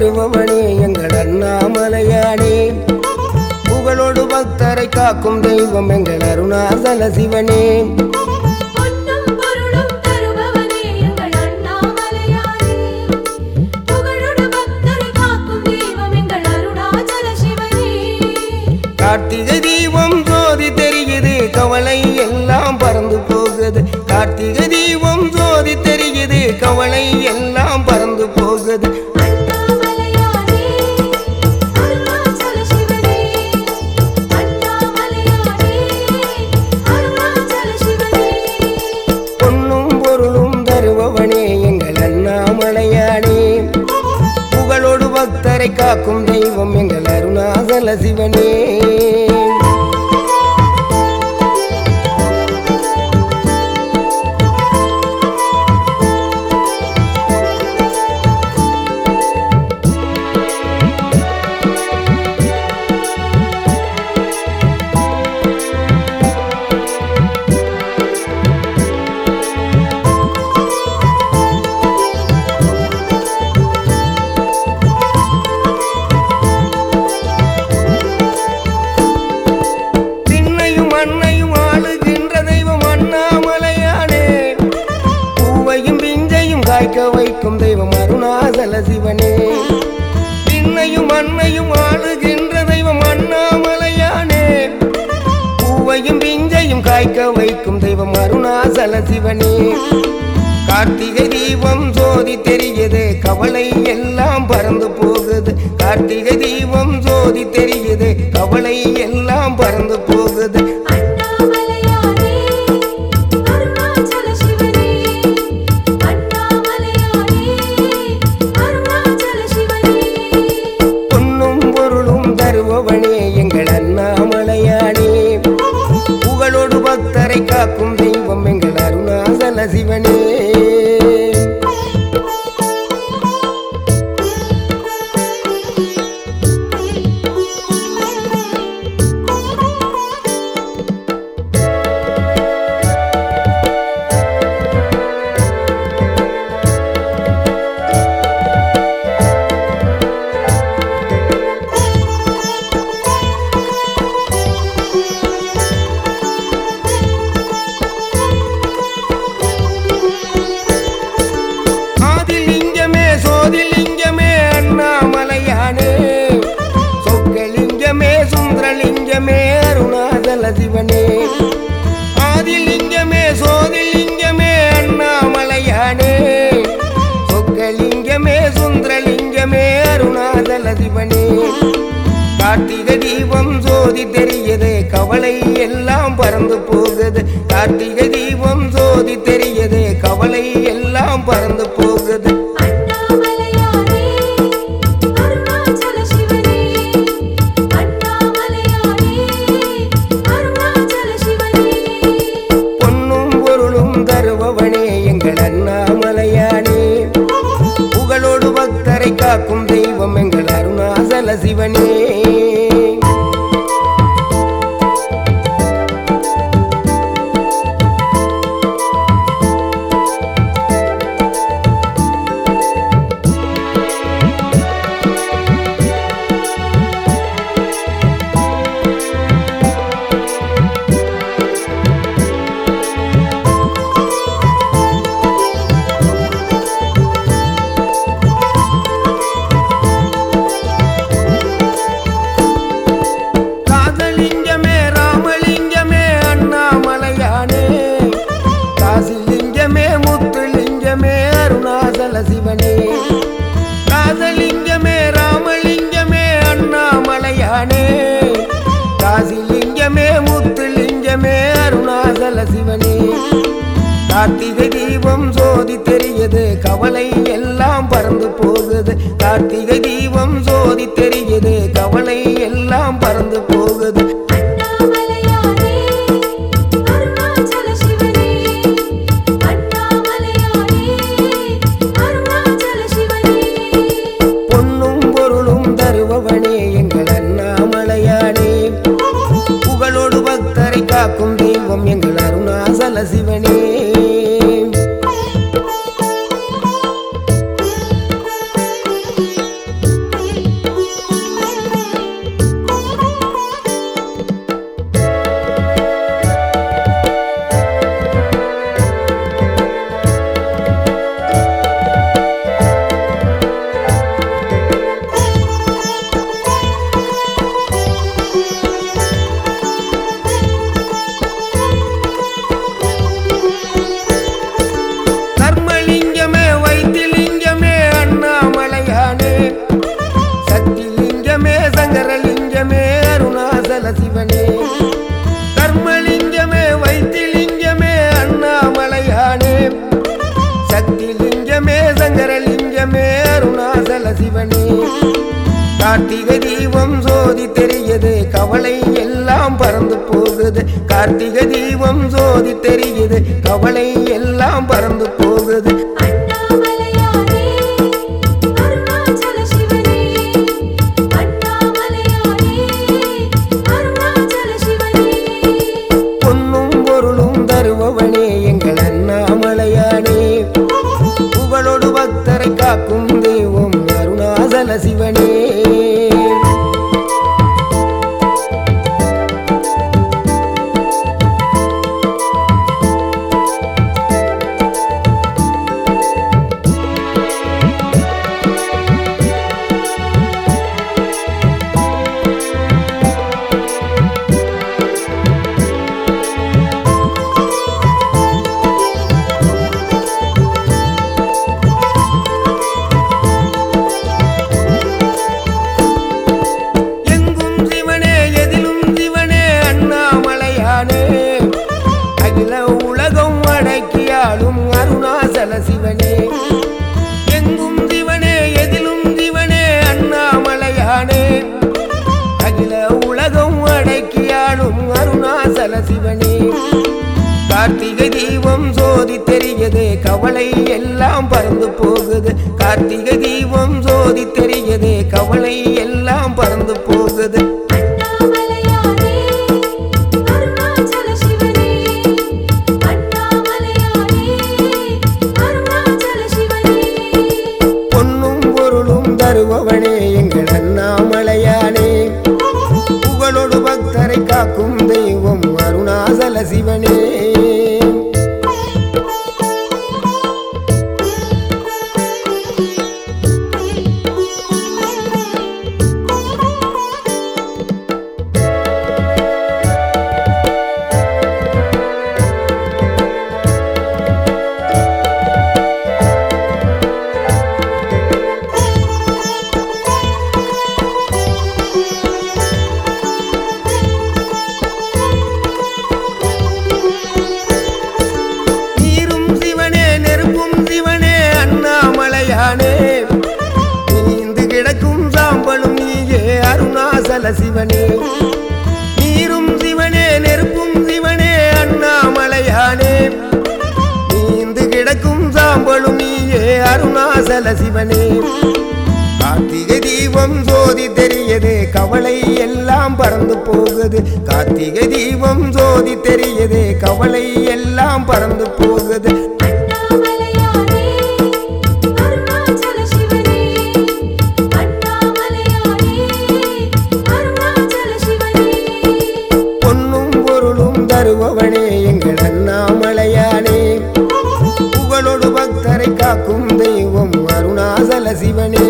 தருபவனே எங்கள் அண்ணாமலையானே புகழோடு பக்தரை காக்கும் தெய்வம் எங்கள் அருணாசல சிவனே பொன்னும் பொருளும் தருபவனே எங்கள் அண்ணாமலையானே புகழோடு பக்தரை காக்கும் தெய்வம் எங்கள் அருணாச்சல சிவனே கார்த்திகை தீபம் ஜோதி தெரியுது கவலை எல்லாம் பறந்து போகுது கார்த்திகை தீபம் ஜோதி தெரியுது கவலை எல்லாம் பறந்து போகுது அண்ணாமலையானே அருணாச்சல சிவனே அண்ணாமலையானே அருணாச்சல சிவனே பொன்னும் பொருளும் தருபவனே எங்கள் அண்ணாமலையானே புகழோடு பக்தரை காக்கும் தெய்வம் எங்கள் அருணாசல சிவனே திண்ணையும் மண்ணையும் ஆளுகின்ற தெய்வம் அண்ணாமலையானே பூவையும் பிஞ்சையும் காய்க்க வைக்கும் தெய்வம் அருணாசல சிவனே திண்ணையும் மண்ணையும் ஆளுகின்ற தெய்வம் அண்ணாமலையானே பூவையும் பிஞ்சையும் காய்க்க வைக்கும் தெய்வம் அருணாசல சிவனே கார்த்திகை தீபம் ஜோதி தெரியுது கவலை எல்லாம் பறந்து போகுது கார்த்திகை தீபம் ஜோதி தெரியுது கவலை எல்லாம் பறந்து போகுது அண்ணாமலையானே அருணாச்சல சிவனே அண்ணாமலையானே அருணாச்சல சிவனே பொன்னும் பொருளும் தருபவனே எங்கள் அண்ணாமலையானே புகழோடு பக்தரை காக்கும் தெய்வம் எங்கள் அருணாசல சிவனே ஆதிலிங்கமே சோதிலிங்கமே அண்ணாமலையானே சொக்கலிங்கமே சுந்தரலிங்கமே அருணாசல சிவனே ஆதிலிங்கமே சோதிலிங்கமே அண்ணாமலையானே சொக்கலிங்கமே சுந்தரலிங்கமே அருணாசல சிவனே கார்த்திகை தீபம் ஜோதி தெரியுது கவலை எல்லாம் பறந்து போகுது கார்த்திகை தீபம் ஜோதி தெரியுது கவலை எல்லாம் பறந்து போகுது அண்ணாமலையானே அருணாச்சல சிவனே அண்ணாமலையானே அருணாச்சல சிவனே பொன்னும் பொருளும் தருபவனே எங்கள் அண்ணாமலையானே புகழோடு பக்தரை காக்கும் தெய்வம் எங்கள் அருணாசல சிவனே காதலிங்கமே ராமலிங்கமே அண்ணாமலையானே காசிலிங்கமே முத்துலிங்கமே அருணாசல சிவனே காதலிங்கமே ராமலிங்கமே அண்ணாமலையானே காசிலிங்கமே முத்துலிங்கமே அருணாசல சிவனே கார்த்திகை தீபம் ஜோதி தெரியுது கவலை எல்லாம் பறந்து போகுது கார்த்திகை தீபம் ஜோதி தெரியுது கவலை எல்லாம் பறந்து போகுது அண்ணாமலையானே அருணாச்சல சிவனே அண்ணாமலையானே அருணாச்சல சிவனே பொன்னும் பொருளும் தருபவனே எங்கள் அண்ணாமலையானே புகழோடு பக்தரை காக்கும் தெய்வம் எங்கள் அருணாசல சிவனே கார்த்திகை தீபம் சோதி தெரியுது கவலை எல்லாம் பறந்து போகுது கார்த்திகை தீபம் சோதி தெரியுது கவலை எல்லாம் பறந்து போகுது அண்ணாமலையாரே அருணாச்சல சிவனே அண்ணாமலையாரே அருணாச்சல சிவனே பொன்னும் பொருளும் தருபவனே எங்கள் அண்ணாமலையானே புகழோடு பக்தரை காக்கும் தெய்வம் அருணாசல சிவனே எங்கும் சிவனே எதிலும் சிவனே அண்ணாமலையானே அகில உலகம் அடக்கியாலும் அருணாசல சிவனே எங்கும் சிவனே எதிலும் சிவனே அண்ணாமலையானே அகில உலகம் அடக்கியாலும் அருணாசல சிவனே கார்த்திகை தீபம் சோதி தெரியுது கவலை எல்லாம் பறந்து போகுது கார்த்திகை தீபம் சோதி தெரியுது கவலை எல்லாம் பறந்து போகுது அண்ணாமலையாரே அருணாச்சல சிவனே அண்ணாமலையாரே அருணாச்சல சிவனே பொன்னும் பொருளும் தருபவனே எங்கள் அண்ணாமலையானே புகழோடு பக்தரை காக்கும் தெய்வம் அருணாசல சிவனே நீரும் சிவனே நெருப்பும் சிவனே அண்ணாமலையானே நீந்து கிடக்கும் சாம்பலும் நீயே அருணாசல சிவனே நீரும் சிவனே நெருப்பும் சிவனே அண்ணாமலையானே நீந்து கிடக்கும் சாம்பலும் நீயே அருணாசல சிவனே கார்த்திகை தீபம் சோதி தெரியுது கவலை எல்லாம் பறந்து போகுது கார்த்திகை தீபம் சோதி தெரியுது கவலை எல்லாம் பறந்து போகுது அண்ணாமலையாரே அருணாச்சல சிவனே அண்ணாமலையாரே அருணாச்சல சிவனே பொன்னும் பொருளும் தருபவனே எங்கள் அண்ணாமலையானே புகழோடு பக்தரை காக்கும் தெய்வம் அருணாசல சிவனே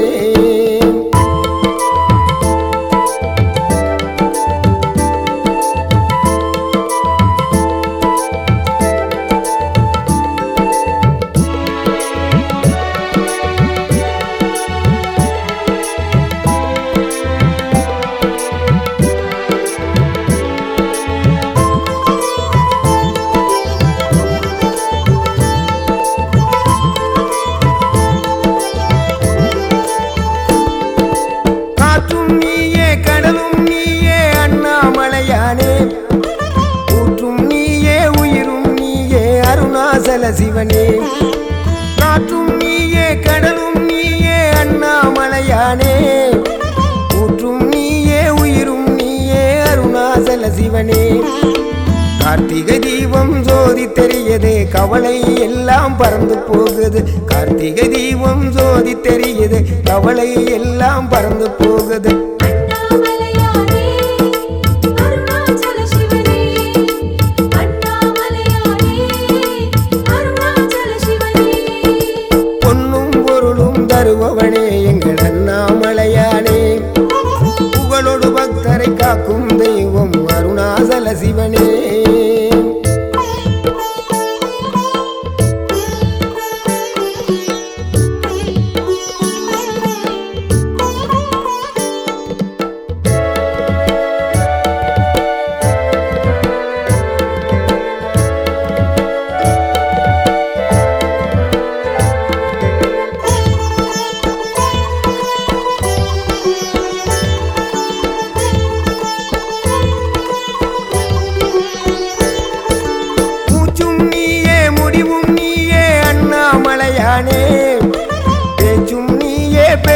காற்றும் நீயே கடலும் நீயே அண்ணாமலையானே ஊற்றும் நீயே உயிரும் நீயே அருணாசல சிவனே காற்றும் நீயே கடலும் நீயே அண்ணாமலையானே ஊற்றும் நீயே உயிரும் நீயே அருணாசல சிவனே கார்த்திகை தீபம் ஜோதி தெரியுது கவலை எல்லாம் பறந்து போகுது கார்த்திகை தீபம் ஜோதி தெரியுது கவலை எல்லாம் பறந்து போகுது அண்ணாமலையாரே அருணாச்சல சிவனே அண்ணாமலையாரே அருணாச்சல சிவனே பொன்னும் பொருளும் தருபவனே எங்கள் அண்ணாமலையானே புகழோடு பக்தரை காக்கும் தெய்வம் அருணாசல சிவனே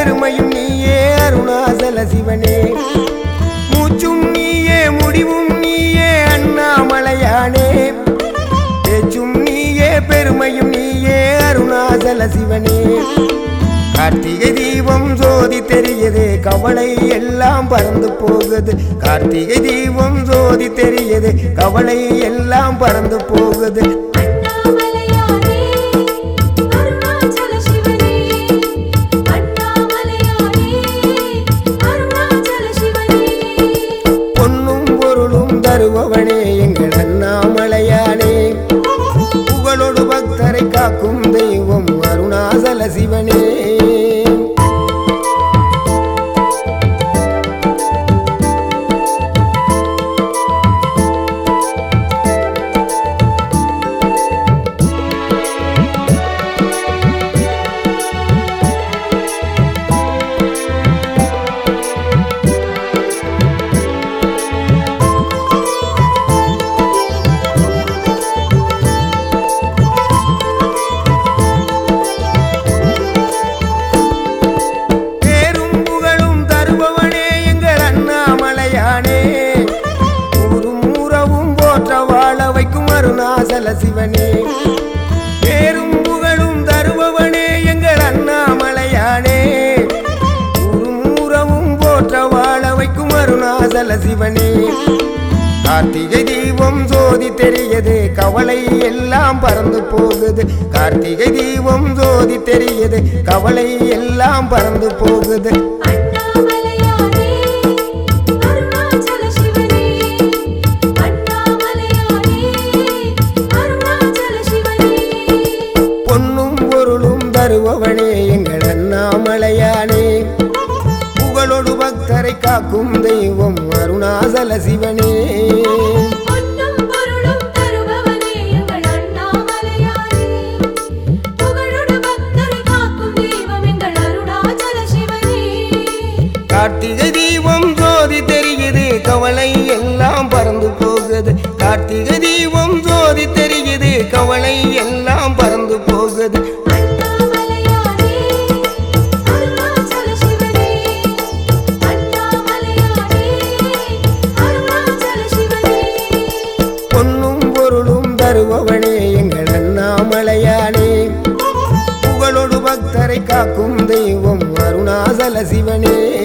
பெருமையும் நீயே அருணாசல சிவனே மூச்சும் நீயே முடிவும் நீயே அண்ணாமலையானே பேச்சும் நீயே பெருமையும் நீயே அருணாசல சிவனே கார்த்திகை தீபம் ஜோதி தெரியுது கவலை எல்லாம் பறந்து போகுது கார்த்திகை தீபம் ஜோதி தெரியுது கவலை எல்லாம் பறந்து போகுது அண்ணாமலையாரே அருணாச்சல சிவனே அண்ணாமலையாரே அருணாச்சல சிவனே பொன்னும் பொருளும் தருபவனே எங்கள் அண்ணாமலையானே புகழோடு பக்தரை காக்கும் தெய்வம் அருணாசல சிவனே பேரும் புகழும் தருபவனே எங்கள் அண்ணாமலையானே ஊரும் உறவும் போற்ற வாழ வைக்கும் அருணாசல சிவனே பேரும் புகழும் தருபவனே எங்கள் அண்ணாமலையானே ஊரும் உறவும் போற்ற வாழ வைக்கும் அருணாசல சிவனே கார்த்திகை தீபம் ஜோதி தெரியுது கவலை எல்லாம் பறந்து போகுது கார்த்திகை தீபம் ஜோதி தெரியுது கவலை எல்லாம் பறந்து போகுது அண்ணாமலையாரே அருணாச்சல சிவனே அண்ணாமலையாரே அருணாச்சல சிவனே பொன்னும் பொருளும் தருபவனே எங்கள் அண்ணாமலையானே புகழோடு பக்தரை காக்கும் தெய்வம் அருணாசல சிவனே பொன்னும் பொருளும் தருபவனே எங்கள் அண்ணாமலையாரே புகழோடு பக்தரை காக்கும் தெய்வம் எங்கள் அருணாச்சல சிவனே கார்த்திகை தீபம் ஜோதி தெரியுது கவலை எல்லாம் பறந்து போகுது கார்த்திகை தீபம் ஜோதி தெரியுது கவலை எல்லாம் பறந்து போகுது அண்ணாமலையாரே அருணாச்சல சிவனே அண்ணாமலையாரே அருணாச்சல சிவனே பொன்னும் பொருளும் தருபவனே எங்கள் அண்ணாமலையானே புகழோடு பக்தரை காக்கும் தெய்வம் அருணாசல சிவனே